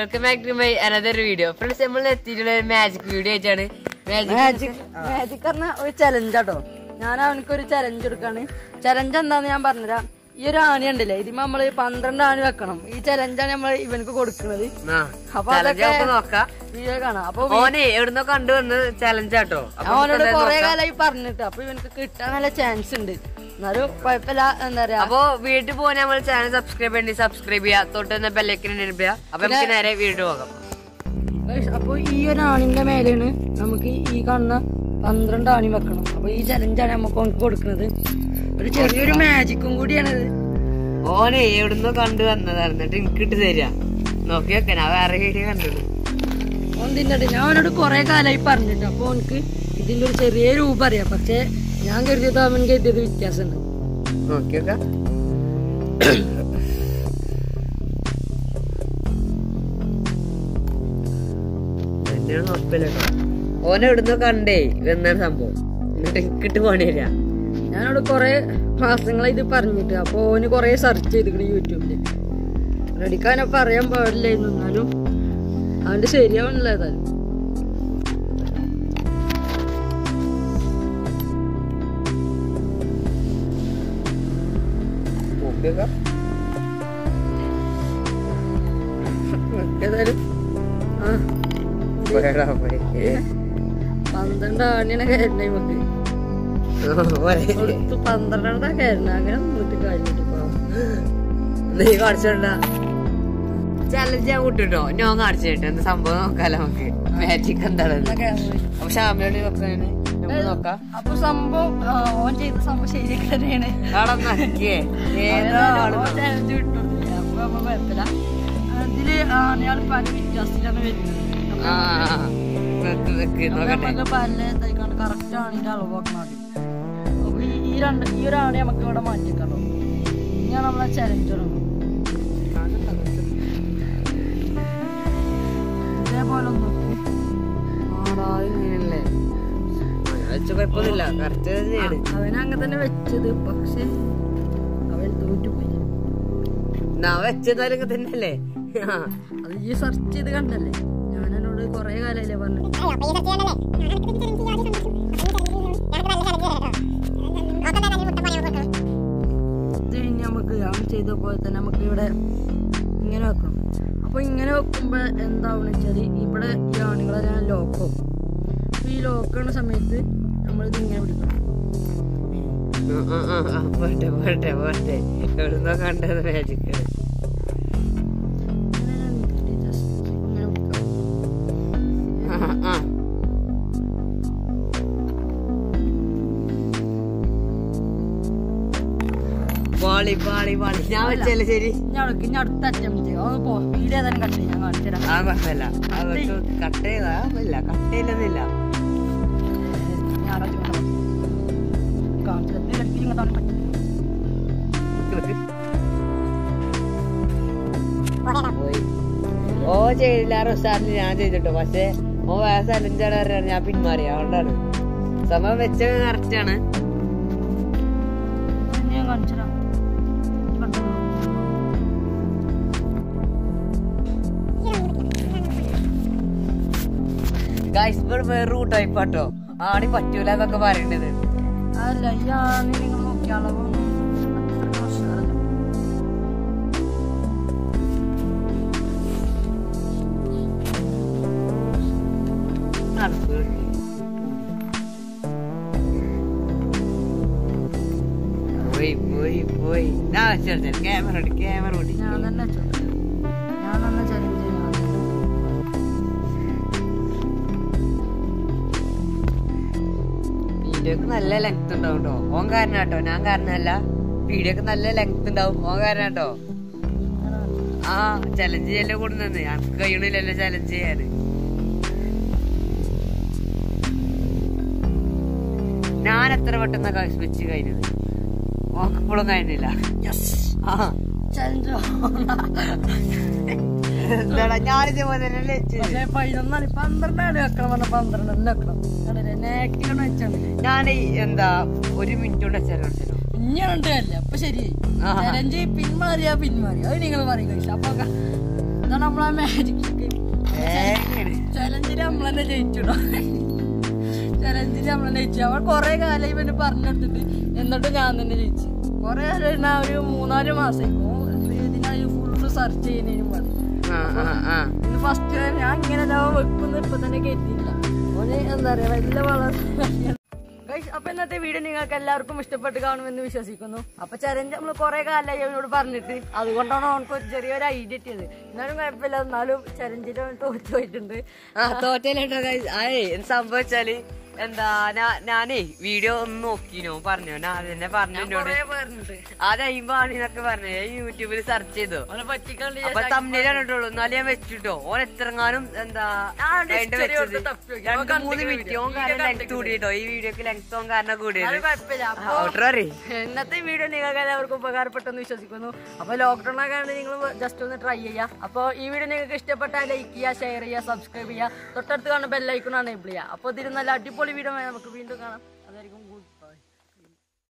Welcome back to my another video friends നമ്മൾ എത്തിയിട്ടുള്ള magic video ആയിട്ടാണ് മാജിക് മാജിക് മാജിക് പറഞ്ഞ ഒരു ചലഞ്ച് ആട്ടോ ഞാൻ അവനക്കൊരു ചലഞ്ച് എടുക്കാണ് ചലഞ്ച് എന്താന്ന് ഞാൻ പറഞ്ഞുതരാം ഈ ഒരു ആണി ഉണ്ടല്ലേ ഇതിന് നമ്മള് പന്ത്രണ്ട് ആണി വെക്കണം ഈ ചലഞ്ചാണ് നമ്മൾ ഇവനക്ക് കൊടുക്കുന്നത് അപ്പൊ ചലഞ്ച് അതൊക്കെ നമുക്ക് നോക്കാം വീഡിയോ കാണാം അപ്പൊ ഓനെ എവിടുന്നോ കണ്ടുവന്ന് ചലഞ്ച് ആട്ടോ അപ്പൊ അവനോട് നമുക്ക് കൊറേ എന്തായാലും നോക്കാം. കാലമായി പറഞ്ഞിട്ട് അപ്പൊ ഇവനക്ക് കിട്ടാൻ നല്ല ചാൻസ് ഉണ്ട് എന്നാലും കുഴപ്പമില്ല എന്താ പറയാ അപ്പൊ വീട്ടിൽ പോകാൻ നമ്മൾ ചാനൽ സബ്സ്ക്രൈബ് ചെയ്യണ്ടി സബ്സ്ക്രൈബ് ചെയ്യാ തൊട്ട് ബെല്ലൈക്കൻ ചെയ്യാം അപ്പൊ നമുക്ക് നേരെ വീട്ടിൽ പോകാം Guys, അപ്പൊ ഈ ഒരു ആണിന്റെ മേലെയാണ് നമുക്ക് ഈ കാണുന്ന പന്ത്രണ്ട് ആണി വെക്കണം അപ്പൊ ഈ ചലഞ്ചാണ് നമുക്ക് അവനക്ക് കൊടുക്കുന്നത് ഒരു ചെറിയൊരു മാജിക്കും കൂടിയാണിത് ഓനെ എവിടുന്നോ കണ്ടു വന്നതാണ് എന്നിട്ട് എനിക്ക് ഇട്ട് തരാ നോക്കി വെക്കാൻ ആ വേറെ വീഡിയോ കണ്ടത് ഓൻ തിന്നിട്ട് ഞാൻ അവനോട് കുറെ കാലമായി പറഞ്ഞിട്ട് അപ്പൊ അവനക്ക് ഇതിന്റെ ഒരു ചെറിയ രൂപം അറിയാം പക്ഷെ ഞാൻ കരുതിയത് അവൻ കരുതിയത് വ്യത്യാസമുണ്ട് നോക്കി വെക്കാം എന്തിനാണ് ഉറപ്പില്ല ഓനെ എവിടുന്നോ കണ്ടേ ഇതെന്താണ് സംഭവം എന്നിട്ട് എനിക്കിട്ട് പണി തരാ ഞാനോട് കുറെ മാസങ്ങളായി ഇത് പറഞ്ഞിട്ട് അപ്പൊ ഓന് കുറെ സെർച്ച് ചെയ്തിട്ട് യൂട്യൂബില് റെഡിക്കാനെ പറയാൻ പാടില്ലായിരുന്നു എന്നാലും അവന്റെ ശരിയാവണില്ല ഏതായാലും നോക്കി വെക്കാം ഏതായാലും ആ പോയെടാ, പോയി. പന്ത്രണ്ട് ആണിയാണ് കയറണേ നമുക്ക് പോരെ. കൊടുത്ത് പന്ത്രണ്ടാ കയറണ അങ്ങനെ നിന്നിട്ട് കഴിഞ്ഞിട്ട് പാവം. നീ കാണിച്ചോണ്ട ചലഞ്ച് ഞാൻ വിട്ടിട്ടോ ഞാൻ കാണിച്ചു കേട്ടോ എന്ത് സംഭവം നോക്കാലോ നമുക്ക് മാജിക് എന്താണെന്ന് എന്നാ കയറാൻ പോയി. അപ്പൊ ഷാമിയോട് വെക്കാന് നമുക്ക് നോക്കാം അപ്പൊ സംഭവം ആ, ഓൻ ചെയ്ത സംഭവം ശരിയൊക്കെ തന്നെയാണ് അവിടെ നക്കിയേ ഏതോ ആള് ഓൻ challenge വിട്ടുകൊടുത്തില്ല. അപ്പൊ നമ്മ കുഴപ്പമില്ല. അതില് ആനയാൾ പല വ്യത്യാസത്തിലാണ് വരുന്നത് അപ്പൊ ആ വെക്ക് വെക്ക് അപ്പൊ നോക്കട്ടെ നമുക്ക് പല ഇതായിക്കാണ്ട് കറക്റ്റ് ആണിന്റെ അളവ് നോക്കണം ആദ്യം അപ്പൊ ഈ ഈ രണ്ട് ഈ ഒരു ആണി നമുക്ക് ഇവിടെ മാറ്റിക്കാണോ ഇനിയാണ് നമ്മളെ ചലഞ്ച് തുടങ്ങും ഇതേപോലെ ഒന്ന് നോക്കും ആടാ ഇങ്ങനെയല്ലേ വെച്ച കുഴപ്പമൊന്നുമില്ല കറക്റ്റ് തന്നെയാണ് അവൻ അങ്ങനെ തന്നെ വെച്ചത് പക്ഷെ അവൻ തോറ്റുപോയി നാ വെച്ചതാലൊക്കെ തന്നെയല്ലേ ആ. അത് ഈ സെർച്ച് ചെയ്ത് കണ്ടല്ലേ ഞാൻ എന്നോട് കൊറേ കാലല്ലേ പറഞ്ഞു ഇത് ഇനി നമുക്ക് അവൻ ചെയ്ത പോലെ തന്നെ നമുക്ക് ഇവിടെ ഇങ്ങനെ വെക്കണം അപ്പൊ ഇങ്ങനെ വെക്കുമ്പോ എന്താവണെന്ന് വെച്ചാല് ഇവിടെ ഈ ആണുങ്ങളെ ഞാൻ ലോക്കും അപ്പൊ ഈ ലോക്കണ സമയത്ത് നമ്മളിത് ഇങ്ങനെ പിടിക്കണം ആ, ആ, ആ, ആ, പോട്ടെ പോട്ടെ പോട്ടെ എവിടുന്നോ കണ്ടത് മാജിക് ഇങ്ങനെ നീട്ടി just ഇങ്ങനെ പിടിക്കണം ആ പാളി പാളി പാളി ഞാൻ വെച്ചല്ലേ ശരി ഇനി അവിടെ ഇനി അടുത്ത അറ്റംപ്റ്റ് ഒന്ന് പോ വീഡിയോ ഏതായാലും കണ്ടു ഞാൻ കാണിച്ചു തരാം ആ കുഴപ്പമില്ല ആ വെക്ക് കട്ട് ചെയ്താ ഇല്ല കട്ട് ചെയ്യില്ലെന്നില്ല ഞാൻ അവിടെ ഇങ്ങനെ കാണിച്ചു തരാം ഇതിൽ ഇങ്ങോട്ട് അവനെ പറ്റും വെക്ക് വെക്ക്. പോയി. ഓ ചെയ്തില്ല റൊസാറിന് ഞാൻ ചെയ്തിട്ടോ പക്ഷേ ഓ വേറെ ചലഞ്ചാണ് അറിയാൻ ഞാൻ പിന്മാറി അതുകൊണ്ടാണ് സമയം വെച്ചത് കറക്റ്റ് ആണ് ഇനി ഞാൻ കാണിച്ചു തരാം കണ്ടോ? ഗൈസ് ഇവിടെ വേറെ റൂട്ട് ആയിപ്പാട്ടോ ആണി പറ്റൂല എന്നൊക്കെ പറയണ്ടത് അല്ല ഈ ആണി നിങ്ങൾ നോക്കിയ അളവും അത്ര ഉഷാറല്ല. പോയി പോയി പോയി ഞാൻ വെച്ചെടുത്തേ ക്യാമറ ഓടി ക്യാമറ ഓടി ഞാൻ തന്നെ വെച്ചോട്ടെ. ഞാൻ തന്നെ ചലഞ്ച് ചെയ്യാം വീഡിയോക്ക് നല്ല ലെങ്ത് ഉണ്ടാവും കേട്ടോ ഓൻ കാരണം കേട്ടോ ഞാൻ കാരണമല്ല വീഡിയോക്ക് നല്ല ലെങ്ത് ഉണ്ടാവും ഓൻ കാരണം കേട്ടോ ആ ചലഞ്ച് ചെയ്യല്ലേ കൂടുന്നത് എനിക്ക് കഴിയണില്ലല്ലോ ചലഞ്ച് ചെയ്യാന് ഞാൻ എത്ര പെട്ടെന്ന വെച്ച് കഴിഞ്ഞത് ഓക്കപ്പോഴും കഴിഞ്ഞില്ല ആ ചലഞ്ച് എന്താടാ ഞാനിതേപോലെ തന്നെ വെച്ചത് പക്ഷേ പതിനൊന്നാണ് പന്ത്രണ്ടാണ് വെക്കണം പറഞ്ഞ പന്ത്രണ്ടെണ്ണം വെക്കണം കണ്ടില്ലേ നേക്കിലാണ് വെച്ചാണ് ഞാൻ എന്താ ഒരു മിനിറ്റ് കൊണ്ട് വെച്ചാലോ വെച്ചാലോ ഇങ്ങനുണ്ട് അല്ല അപ്പൊ ശരി ആഹാ. ചലഞ്ച് പിന്മാറിയാ പിന്മാറി അത് നിങ്ങൾ പറയും കഴിച്ചു അപ്പൊ ക- ഇതാണ് നമ്മളെ മാജിക് തേങ്ങയാണ് ചലഞ്ചിൽ നമ്മൾ തന്നെ ജയിച്ചിടോ ചലഞ്ചിൽ നമ്മൾ തന്നെ ജയിച്ചു അവൾ കുറെ കാലം ഇവന് പറഞ്ഞെടുത്തിട്ട് എന്നിട്ട് ഞാൻ തന്നെ ജയിച്ചു കുറെ കാലം ഇരുന്നാ ഒരു മൂന്നാല് മാസം ഇതിനായി ഫുള്ള് സെർച്ച് ചെയ്യുന്നതിനും വേണ്ടി ആ ആ ആ ഇത് ഫസ്റ്റ് ഞാൻ ഇങ്ങനെ വെക്കുന്ന ഇപ്പൊ തന്നെ കരുതിയില്ല ഓന് എന്താ പറയാ വലിയ വളർച്ച Guys, അപ്പൊ ഇന്നത്തെ വീഡിയോ നിങ്ങൾക്ക് എല്ലാവർക്കും ഇഷ്ടപ്പെട്ട് കാണുമെന്ന് വിശ്വസിക്കുന്നു അപ്പൊ ചലഞ്ച് നമ്മൾ കുറെ കാലമായി അവനോട് പറഞ്ഞിട്ട് അതുകൊണ്ടാണ് അവനക്ക് ഒരു ചെറിയൊരു ഐഡിയ കിട്ടിയത് എന്നാലും കുഴപ്പമില്ല എന്നാലും ചലഞ്ചിൽ അവൻ തോറ്റു പോയിട്ടുണ്ട് ആ തോറ്റല്ലോ അതെ സംഭവിച്ചാല് എന്താ ഞാ- ഞാനേ വീഡിയോ ഒന്ന് നോക്കിനോ പറഞ്ഞോ ഞാൻ അതന്നെ പറഞ്ഞു എന്നോട് കുറെ പറഞ്ഞിട്ട് അത് അയിമ്പാണിന്നൊക്കെ പറഞ്ഞു ഞാൻ യൂട്യൂബിൽ സെർച്ച് ചെയ്തോ അവനെ പറ്റിക്കാണ്ട് അപ്പൊ തമ്മിലാണ് കണ്ടുള്ളൂ എന്നാലും ഞാൻ വെച്ചിട്ടോ ഓൻ എത്രങ്ങാനും എന്താ ആ, അതിന്റെ history വെച്ചത് കൊടുത്ത് തപ്പി നോക്കി. അവൻ രണ്ട് മൂന്ന് കണ്ടിട്ട് മിനിറ്റ് ഓൻ video കാരണം ലെങ്ത് കണ്ടിട്ട് കൂടിയിട്ടോ ഈ വീഡിയോക്ക് ലെങ്ത് ഓൻ കാരണം കൂടിയത് അത് കുഴപ്പമില്ല അപ്പൊ ഔട്ടർ അറിയ ഇന്നത്തെ വീഡിയോ നിങ്ങൾക്ക് എല്ലാവർക്കും ഉപകാരപ്പെട്ടെന്ന് വിശ്വസിക്കുന്നു അപ്പോൾ ലോക്ക്ഡൗൺ ഒക്കെ നിങ്ങൾ ജസ്റ്റ് ഒന്ന് ട്രൈ ചെയ്യുക അപ്പോൾ ഈ വീഡിയോ നിങ്ങൾക്ക് ഇഷ്ടപ്പെട്ടാൽ ലൈക്ക് ചെയ്യുക ഷെയർ ചെയ്യുക സബ്സ്ക്രൈബ് ചെയ്യുക തൊട്ടടുത്ത് കാണുന്ന ബെല്ലൈക്കൺ എനേബിൾ ചെയ്യുക അപ്പോൾ ഇതിന് നല്ല അടിപൊളി വീഡിയോ നമുക്ക് വീണ്ടും കാണാം അതായിരിക്കും ഗുഡ് ബൈ